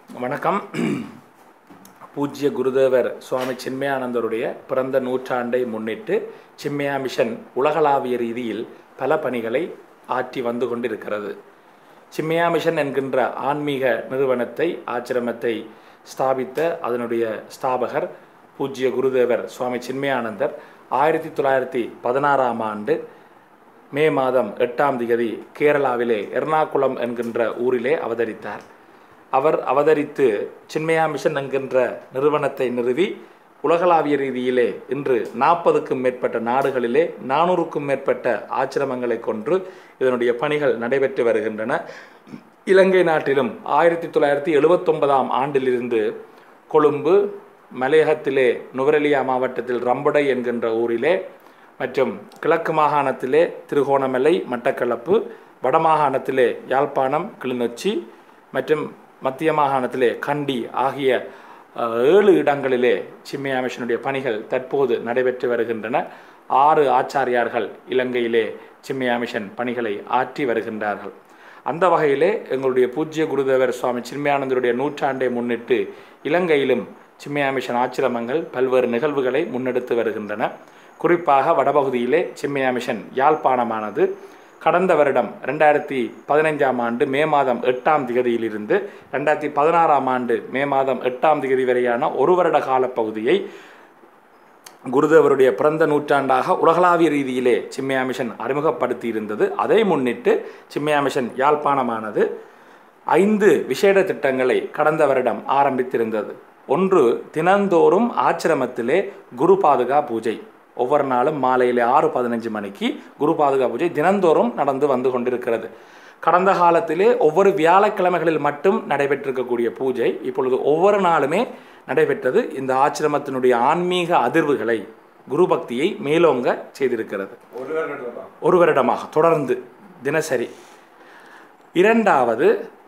வணக்கம் பூஜ்ய குருதேவர் சுவாமி சின்மயானந்தருடைய பிறந்த நூற்றாண்டை முன்னிட்டு சின்மயா மிஷன் உலகளாவிய ரீதியில் பல பணிகளை ஆற்றி வந்து கொண்டிருக்கிறது சின்மயா மிஷன் என்கின்ற ஆன்மீக நிறுவனத்தை ஆச்சிரமத்தை ஸ்தாபித்த அதனுடைய ஸ்தாபகர் பூஜ்ய குருதேவர் சுவாமி சின்மயானந்தர் ஆயிரத்தி தொள்ளாயிரத்தி பதினாறாம் ஆண்டு மே மாதம் எட்டாம் திகதி கேரளாவிலே எர்ணாகுளம் என்கின்ற ஊரிலே அவதரித்தார் அவர் அவதரித்து சின்மயா மிஷன் என்கின்ற நிறுவனத்தை நிறுவி உலகளாவிய ரீதியிலே இன்று நாற்பதுக்கும் மேற்பட்ட நாடுகளிலே நானூறுக்கும் மேற்பட்ட ஆச்சிரமங்களை கொன்று இதனுடைய பணிகள் நடைபெற்று வருகின்றன இலங்கை நாட்டிலும் ஆயிரத்தி தொள்ளாயிரத்தி எழுபத்தொன்பதாம் ஆண்டிலிருந்து கொழும்பு மலையகத்திலே நுவரெலியா மாவட்டத்தில் ரம்படை என்கின்ற ஊரிலே மற்றும் கிழக்கு மாகாணத்திலே திருகோணமலை மட்டக்களப்பு வடமாகாணத்திலே யாழ்ப்பாணம் கிளிநொச்சி மற்றும் மத்திய மாகாணத்திலே கண்டி ஆகிய அஹ், ஏழு இடங்களிலே சிம்மையா மிஷனுடைய பணிகள் தற்போது நடைபெற்று வருகின்றன ஆறு ஆச்சாரியார்கள் இலங்கையிலே சிம்மையா மிஷன் பணிகளை ஆற்றி வருகின்றார்கள் அந்த வகையிலே எங்களுடைய பூஜ்ய குருதேவர் சுவாமி சின்மயானந்தருடைய நூற்றாண்டை முன்னிட்டு இலங்கையிலும் சின்மயா மிஷன் ஆச்சிரமங்கள் பல்வேறு நிகழ்வுகளை முன்னெடுத்து வருகின்றன குறிப்பாக வடபகுதியிலே சின்மயா மிஷன் யாழ்ப்பாணமானது கடந்த வருடம் ரெண்டாயிரத்தி பதினைஞ்சாம் ஆண்டு மே மாதம் எட்டாம் திகதியிலிருந்து ரெண்டாயிரத்தி பதினாறாம் ஆண்டு மே மாதம் எட்டாம் திகதி வரையான ஒரு வருட கால பகுதியை குருதேவருடைய பிறந்த நூற்றாண்டாக உலகளாவிய ரீதியிலே சிம்மையா மிஷன் அறிமுகப்படுத்தி இருந்தது அதை முன்னிட்டு சிம்மையா மிஷன் யாழ்ப்பாணமானது ஐந்து விசேட திட்டங்களை கடந்த வருடம் ஆரம்பித்திருந்தது ஒன்று தினந்தோறும் ஆச்சிரமத்திலே குரு பாதுகா பூஜை ஒவ்வொரு நாளும் மாலையிலே ஆறு பதினஞ்சு மணிக்கு குரு பாதுகா பூஜை தினந்தோறும் நடந்து வந்து கொண்டிருக்கிறது கடந்த காலத்திலே ஒவ்வொரு வியாழக்கிழமைகளில் மட்டும் நடைபெற்றிருக்கக்கூடிய பூஜை இப்பொழுது ஒவ்வொரு நாளுமே நடைபெற்றது இந்த ஆச்சிரமத்தினுடைய ஆன்மீக அதிர்வுகளை குரு பக்தியை மேலோங்க செய்திருக்கிறது ஒரு வருடமாக தொடர்ந்து தினசரி இரண்டாவது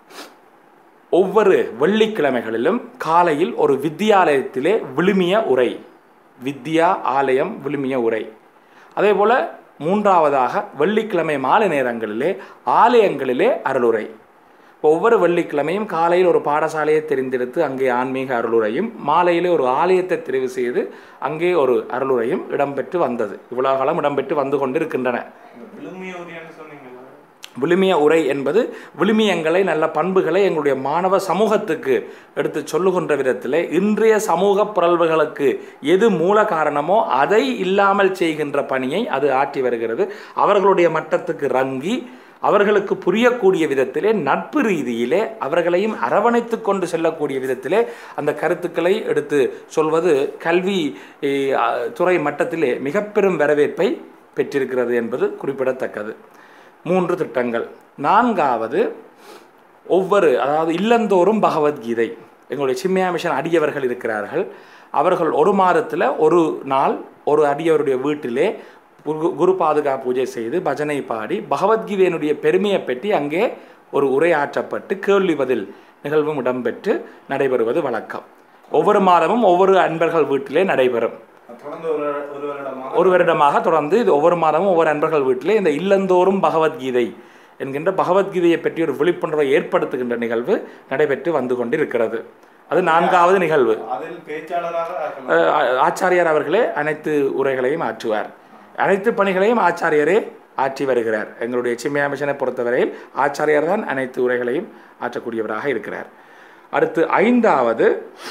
ஒவ்வொரு வெள்ளிக்கிழமைகளிலும் காலையில் ஒரு வித்தியாலயத்திலே விழுமிய உரை வித்யா ஆலயம் விழுமிய உரை அதே போல மூன்றாவதாக வெள்ளிக்கிழமை மாலை நேரங்களிலே ஆலயங்களிலே அருளுரை இப்போ ஒவ்வொரு வெள்ளிக்கிழமையும் காலையில் ஒரு பாடசாலையை தெரிந்தெடுத்து அங்கே ஆன்மீக அருளுரையும் மாலையிலே ஒரு ஆலயத்தை தெரிவு செய்து அங்கே ஒரு அருளுரையும் இடம்பெற்று வந்தது இவ்வளவு காலம் இடம்பெற்று வந்து கொண்டிருக்கின்றன விழுமிய உரை என்பது விழுமியங்களை நல்ல பண்புகளை எங்களுடைய மாணவ சமூகத்துக்கு எடுத்து சொல்லுகின்ற விதத்தில் இன்றைய சமூக புரள்வுகளுக்கு எது மூல காரணமோ அதை இல்லாமல் செய்கின்ற பணியை அது ஆற்றி வருகிறது அவர்களுடைய மட்டத்துக்கு ரங்கி அவர்களுக்கு புரியக்கூடிய விதத்திலே நட்பு ரீதியிலே அவர்களையும் அரவணைத்து கொண்டு செல்லக்கூடிய விதத்திலே அந்த கருத்துக்களை எடுத்து சொல்வது கல்வி அஹ், துறை மட்டத்திலே மிக பெரும் வரவேற்பை பெற்றிருக்கிறது என்பது குறிப்பிடத்தக்கது மூன்று திட்டங்கள் நான்காவது ஒவ்வொரு அதாவது இல்லந்தோறும் பகவத்கீதை எங்களுடைய சிம்மையா மிஷன் அடியவர்கள் இருக்கிறார்கள் அவர்கள் ஒரு மாதத்தில் ஒரு நாள் ஒரு அடியவருடைய வீட்டிலே குரு குரு பாதுகா பூஜை செய்து பஜனை பாடி பகவத்கீதையினுடைய பெருமையை பற்றி அங்கே ஒரு உரையாற்றப்பட்டு கேள்வி பதில் நிகழ்வும் இடம்பெற்று நடைபெறுவது வழக்கம் ஒவ்வொரு மாதமும் ஒவ்வொரு அன்பர்கள் வீட்டிலே நடைபெறும் தொடர்ந்து ஒரு ஒரு வருடமாக ஒரு வருடமாக தொடர்ந்து இது ஒவ்வொரு மாதமும் ஒவ்வொரு அன்பர்கள் வீட்டிலே இந்த இல்லந்தோறும் பகவத்கீதை என்கின்ற பகவத்கீதையை பற்றி ஒரு விழிப்புணர்வை ஏற்படுத்துகின்ற நிகழ்வு நடைபெற்று வந்து கொண்டிருக்கிறது அது நான்காவது நிகழ்வு அதில் பேச்சாளராக ஆக்கலாம். அஹ் ஆ- ஆச்சாரியார் அவர்களே அனைத்து உரைகளையும் ஆற்றுவார் அனைத்து பணிகளையும் ஆச்சாரியரே ஆற்றி வருகிறார் எங்களுடைய சிம்மையா மிஷனை பொறுத்தவரையில் ஆச்சாரியார் தான் அனைத்து உரைகளையும் ஆற்றக்கூடியவராக இருக்கிறார் அடுத்து ஐந்தாவது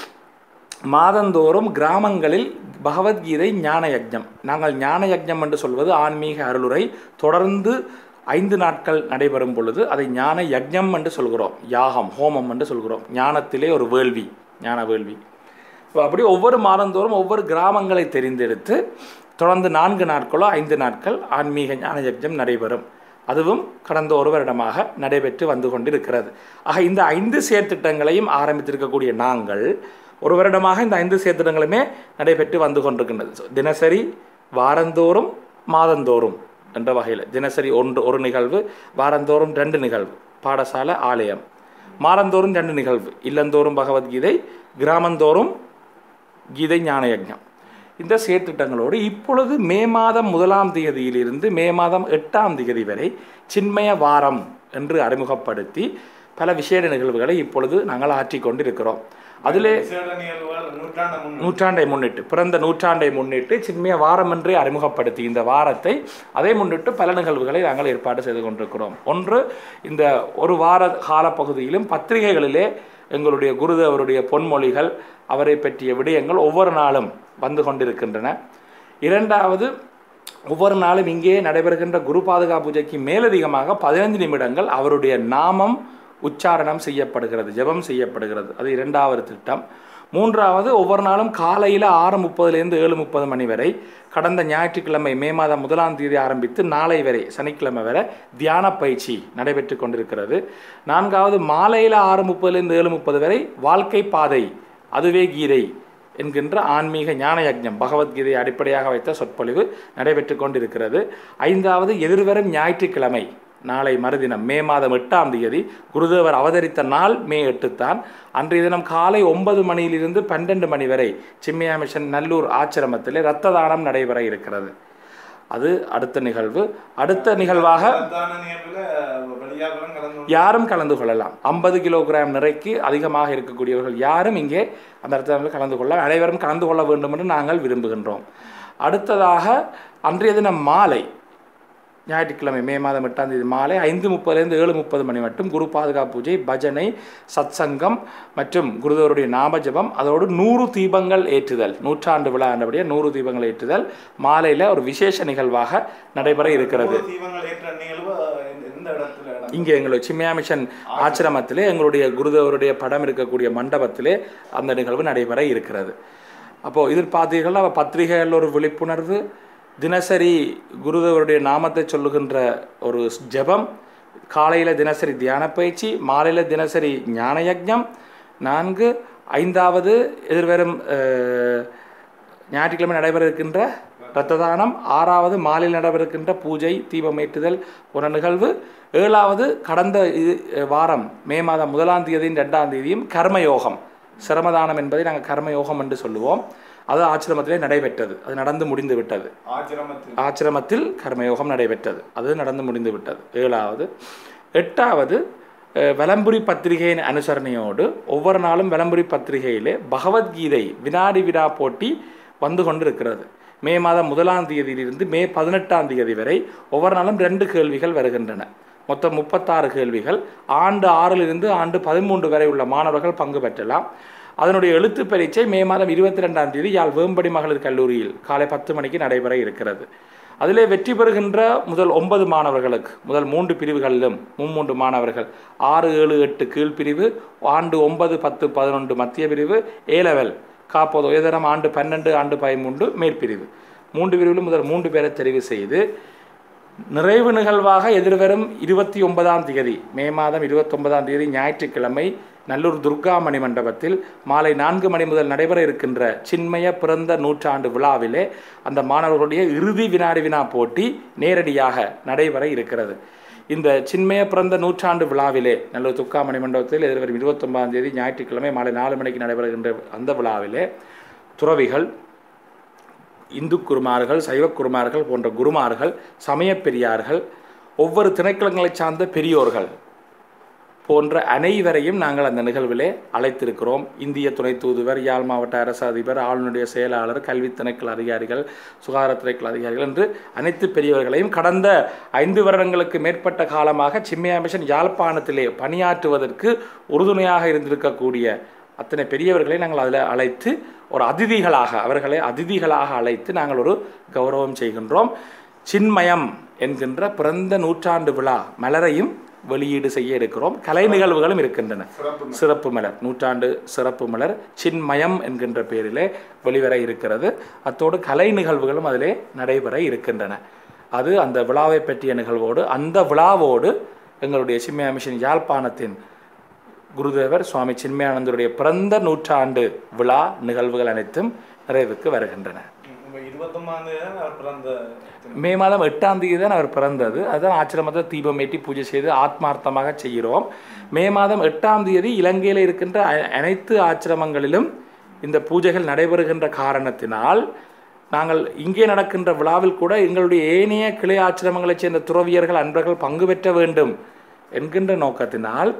மாதந்தோறும் கிராமங்களில் பகவத்கீதை ஞான யஜ்ஞம் நாங்கள் ஞான யஜ்ஞம் என்று சொல்வது ஆன்மீக அருளுரை தொடர்ந்து ஐந்து நாட்கள் நடைபெறும் பொழுது அதை ஞான யஜ்ஞம் என்று சொல்கிறோம் யாகம் ஹோமம் என்று சொல்கிறோம் ஞானத்திலே ஒரு வேள்வி ஞான வேள்வி இப்போ அப்படி ஒவ்வொரு மாதந்தோறும் ஒவ்வொரு கிராமங்களை தெரிந்தெடுத்து தொடர்ந்து நான்கு நாட்களோ ஐந்து நாட்கள் ஆன்மீக ஞான யஜ்ஞம் நடைபெறும் அதுவும் கடந்த ஒரு வருடமாக நடைபெற்று வந்து கொண்டிருக்கிறது ஆக இந்த ஐந்து செயற்திட்டங்களையும் ஆரம்பித்திருக்கக்கூடிய நாங்கள் ஒரு வருடமாக இந்த ஐந்து செயற்திட்டங்களுமே நடைபெற்று வந்து கொண்டிருக்கின்றது So, தினசரி வாரந்தோறும் மாதந்தோறும் என்ற வகையில் தினசரி ஒன்று ஒரு நிகழ்வு வாரந்தோறும் ரெண்டு நிகழ்வு பாடசாலை ஆலயம் மாதந்தோறும் ரெண்டு நிகழ்வு இல்லந்தோறும் பகவத்கீதை கிராமந்தோறும் கீதை ஞான யஜ்ஞம் இந்த செயற்திட்டங்களோடு இப்பொழுது மே மாதம் முதலாம் தேதியிலிருந்து மே மாதம் எட்டாம் தேதி வரை சின்மய வாரம் என்று அறிமுகப்படுத்தி பல விசேட நிகழ்வுகளை இப்பொழுது நாங்கள் ஆற்றிக் கொண்டிருக்கிறோம் அதிலே விசேட நிகழ்வுகள் நூற்றாண்டு முன் நூற்றாண்டை முன்னிட்டு பிறந்த நூற்றாண்டை முன்னிட்டு சின்மய வாரம் என்றே அறிமுகப்படுத்தி இந்த வாரத்தை அதை முன்னிட்டு பல நிகழ்வுகளை நாங்கள் ஏற்பாடு செய்து கொண்டிருக்கிறோம் ஒன்று இந்த ஒரு வார காலப்பகுதியிலும் பத்திரிகைகளிலே எங்களுடைய குருதேவருடைய பொன்மொழிகள் அவரை பற்றிய விடயங்கள் ஒவ்வொரு நாளும் வந்து கொண்டிருக்கின்றன இரண்டாவது ஒவ்வொரு நாளும் இங்கே நடைபெறுகின்ற குரு பாதுகா பூஜைக்கு மேலதிகமாக பதினைந்து நிமிடங்கள் அவருடைய நாமம் உச்சாரணம் செய்யப்படுகிறது ஜெபம் செய்யப்படுகிறது அது இரண்டாவது திட்டம் மூன்றாவது ஒவ்வொரு நாளும் காலையில் ஆறு முப்பதுலேருந்து ஏழு முப்பது மணி வரை கடந்த ஞாயிற்றுக்கிழமை மே மாதம் முதலாம் தேதி ஆரம்பித்து நாளை வரை சனிக்கிழமை வரை தியான பயிற்சி நடைபெற்று கொண்டிருக்கிறது நான்காவது மாலையில் ஆறு முப்பதுலேருந்து ஏழு முப்பது வரை வாழ்க்கை பாதை அதுவே கீதை என்கின்ற ஆன்மீக ஞான யஜ்ஞம் பகவத்கீதையை அடிப்படையாக வைத்த சொற்பொழிவு நடைபெற்று கொண்டிருக்கிறது ஐந்தாவது எதிர்வரும் ஞாயிற்றுக்கிழமை நாளை மறுதினம் மே மாதம் எட்டாம் தேதி குருதேவர் அவதரித்த நாள் மே எட்டு தான் அன்றைய தினம் காலை ஒன்பது மணியிலிருந்து பன்னெண்டு மணி வரை சிம்மியா மிஷன் நல்லூர் ஆச்சிரமத்திலே இரத்த தானம் நடைபெற இருக்கிறது அது அடுத்த நிகழ்வு அடுத்த நிகழ்வாக பிரதான நிகழ்வுல வெளியாகலாம் கலந்து கொண்டு யாரும் கலந்து கொள்ளலாம் ஐம்பது கிலோகிராம் நிறைக்கு அதிகமாக இருக்கக்கூடியவர்கள் யாரும் இங்கே அந்த இடத்துல கலந்து கொள்ள அனைவரும் கலந்து கொள்ள வேண்டும் என்று நாங்கள் விரும்புகின்றோம் அடுத்ததாக அன்றைய தினம் மாலை ஞாயிற்றுக்கிழமை மே மாதம் எட்டாம் தேதி மாலை ஐந்து முப்பதுலேருந்து ஏழு முப்பது மணி மட்டும் குரு பாதுகா பூஜை பஜனை சத்சங்கம் மற்றும் குருதேவருடைய நாம ஜெபம் அதோடு நூறு தீபங்கள் ஏற்றுதல் நூற்றாண்டு விழா என்றபடியே நூறு தீபங்கள் ஏற்றுதல் மாலையில் ஒரு விசேஷ நிகழ்வாக நடைபெற இருக்கிறது நூறு தீபங்கள் ஏற்ற நிகழ்வு எந்த- எந்த இடத்துல இடம் இங்கே எங்களுடைய சிம்யா மிஷன் ஆச்சிரமத்திலே எங்களுடைய குருதேவருடைய படம் இருக்கக்கூடிய மண்டபத்திலே அந்த நிகழ்வு நடைபெற இருக்கிறது அப்போது இதில் பார்த்தீங்கன்னா பத்திரிகைகளில் ஒரு விழிப்புணர்வு தினசரி குருதேவருடைய நாமத்தை சொல்லுகின்ற ஒரு ஜெபம் காலையில் தினசரி தியான பயிற்சி மாலையில் தினசரி ஞான யஜ்ஞம் நான்கு ஐந்தாவது எதிர்வரும் அஹ், ஞாயிற்றுக்கிழமை நடைபெற இருக்கின்ற இரத்த தானம் ஆறாவது மாலையில் நடைபெற இருக்கின்ற பூஜை தீபமேற்றுதல் போன்ற நிகழ்வு ஏழாவது கடந்த இது வாரம் மே மாதம் முதலாம் தேதியும் ரெண்டாம் தேதியும் கர்மயோகம் சிரமதானம் என்பதை நாங்கள் கர்மயோகம் என்று சொல்லுவோம் அது ஆச்சிரமத்திலே நடைபெற்றது அது நடந்து முடிந்து விட்டது ஆச்சிரமத்தில் ஆச்சிரமத்தில் கர்மயோகம் நடைபெற்றது அது நடந்து முடிந்து விட்டது ஏழாவது எட்டாவது அஹ், வலம்புரி பத்திரிகையின் அனுசரணையோடு ஒவ்வொரு நாளும் வலம்புரி பத்திரிகையிலே பகவத்கீதை வினாடி வினா போட்டி வந்து கொண்டிருக்கிறது மே மாதம் முதலாம் தேதியிலிருந்து மே பதினெட்டாம் தேதி வரை ஒவ்வொரு நாளும் ரெண்டு கேள்விகள் வருகின்றன மொத்தம் முப்பத்தாறு கேள்விகள் ஆண்டு ஆறிலிருந்து ஆண்டு பதிமூன்று வரை உள்ள மாணவர்கள் பங்கு பெற்றலாம் அதனுடைய எழுத்து பரீட்சை மே மாதம் இருபத்தி ரெண்டாம் தேதி யாழ் வேம்படி மகளிர் கல்லூரியில் காலை பத்து மணிக்கு நடைபெற இருக்கிறது அதிலே வெற்றி பெறுகின்ற முதல் ஒன்பது மாணவர்களுக்கு முதல் மூன்று பிரிவுகளிலும் மும்மூன்று மாணவர்கள் ஆறு ஏழு எட்டு கீழ்பிரிவு ஆண்டு ஒன்பது பத்து பதினொன்று மத்திய பிரிவு ஏ லெவல் காப்போது உயர்தரம் ஆண்டு பன்னெண்டு ஆண்டு பதிமூன்று மேற்பிரிவு மூன்று பிரிவிலும் முதல் மூன்று பேரை தெரிவு செய்து நிறைவு நிகழ்வாக எதிர்வரும் இருபத்தி ஒன்பதாம் தேதி மே மாதம் இருபத்தொன்பதாம் தேதி ஞாயிற்றுக்கிழமை நல்லூர் துர்கா மணி மண்டபத்தில் மாலை நான்கு மணி முதல் நடைபெற இருக்கின்ற சின்மய பிறந்த நூற்றாண்டு விழாவிலே அந்த மாணவர்களுடைய இறுதி வினாடி வினா போட்டி நேரடியாக நடைபெற இருக்கிறது இந்த சின்மய பிறந்த நூற்றாண்டு விழாவிலே நல்லூர் துர்கா மணி மண்டபத்தில் எதிர்வரும் இருபத்தொன்பதாம் தேதி ஞாயிற்றுக்கிழமை மாலை நாலு மணிக்கு நடைபெறுகின்ற அந்த விழாவிலே துறவிகள் இந்து குருமார்கள் சைவ குருமார்கள் போன்ற குருமார்கள் சமயப் பெரியார்கள் ஒவ்வொரு திணைக்களங்களைச் சார்ந்த பெரியோர்கள் போன்ற அனைவரையும் நாங்கள் அந்த நிகழ்விலே அழைத்திருக்கிறோம் இந்திய துணை தூதுவர் யாழ் மாவட்ட அரசு அதிபர் ஆளுநருடைய செயலாளர் கல்வி திணைக்கள அதிகாரிகள் சுகாதார திணைக்கள அதிகாரிகள் என்று அனைத்து பெரியவர்களையும் கடந்த ஐந்து வருடங்களுக்கு மேற்பட்ட காலமாக சிம்மையா மிஷன் யாழ்ப்பாணத்திலே பணியாற்றுவதற்கு உறுதுணையாக இருந்திருக்கக்கூடிய அத்தனை பெரியவர்களை நாங்கள் அதில் அழைத்து ஒரு அதிதிகளாக அவர்களை அதிதிகளாக அழைத்து நாங்கள் ஒரு கௌரவம் செய்கின்றோம் சின்மயம் என்கின்ற பிறந்த நூற்றாண்டு விழா மலரையும் வெளியீடு செய்ய இருக்கிறோம் கலை நிகழ்வுகளும் இருக்கின்றன சிறப்பு சிறப்பு மலர் நூற்றாண்டு சிறப்பு மலர் சின்மயம் என்கின்ற பெயரிலே வெளிவர இருக்கிறது அத்தோடு கலை நிகழ்வுகளும் அதிலே நடைபெற இருக்கின்றன அது அந்த விழாவை பற்றிய நிகழ்வோடு அந்த விழாவோடு எங்களுடைய சின்மய மிஷன் யாழ்ப்பாணத்தின் குருதேவர் சுவாமி சின்மயானந்தருடைய பிறந்த நூற்றாண்டு விழா நிகழ்வுகள் அனைத்தும் நிறைவுக்கு வருகின்றன உங்க இருபத்தொன்பதாம் தேதி தான் அவர் பிறந்த மே மாதம் எட்டாம் தேதி தான் அவர் பிறந்தது அதுதான் ஆச்சிரமத்தை தீபம் ஏற்றி பூஜை செய்து ஆத்மார்த்தமாக செய்கிறோம் மே மாதம் எட்டாம் தேதி இலங்கையில் இருக்கின்ற அ- அனைத்து ஆச்சிரமங்களிலும் இந்த பூஜைகள் நடைபெறுகின்ற காரணத்தினால் நாங்கள் இங்கே நடக்கின்ற விழாவில் கூட எங்களுடைய ஏனைய கிளை ஆச்சிரமங்களைச் சேர்ந்த துறவியர்கள் அன்பர்கள் பங்கு பெற்ற வேண்டும் என்கின்ற நோக்கத்தினால்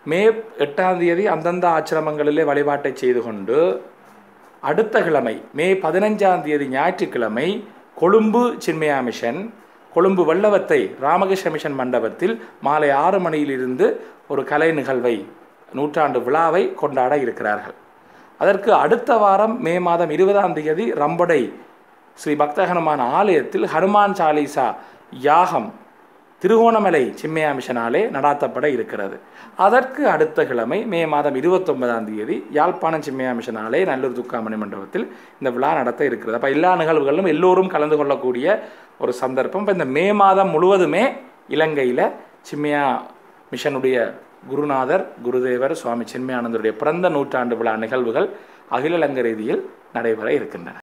மே எட்டாம் தேதி அந்தந்த ஆச்சிரமங்களிலே வழிபாட்டை செய்து கொண்டு அடுத்த கிழமை மே பதினஞ்சாம் தேதி ஞாயிற்றுக்கிழமை கொழும்பு சின்மயா மிஷன் கொழும்பு வெள்ளவத்தை ராமகிருஷ்ண மிஷன் மண்டபத்தில் மாலை ஆறு மணியிலிருந்து ஒரு கலை நிகழ்வை நூற்றாண்டு விழாவை கொண்டாட இருக்கிறார்கள் அதற்கு அடுத்த வாரம் மே மாதம் இருபதாம் தேதி ரம்படை ஸ்ரீ பக்த ஹனுமான் ஆலயத்தில் ஹனுமான் சாலிசா யாகம் திருகோணமலை சிம்மையா மிஷனாலே நடாத்தப்பட இருக்கிறது அதற்கு அடுத்த கிழமை மே மாதம் இருபத்தொன்பதாம் தேதி யாழ்ப்பாணம் சிம்மையா மிஷனாலே நல்லூர் துக்காமணி மண்டபத்தில் இந்த விழா நடத்த இருக்கிறது அப்போ எல்லா நிகழ்வுகளிலும் எல்லோரும் கலந்து கொள்ளக்கூடிய ஒரு சந்தர்ப்பம் இப்போ இந்த மே மாதம் முழுவதுமே இலங்கையில் சிம்மையா மிஷனுடைய குருநாதர் குருதேவர் சுவாமி சின்மயானந்தருடைய பிறந்த நூற்றாண்டு விழா நிகழ்வுகள் அகில இலங்கை ரீதியில் நடைபெற இருக்கின்றன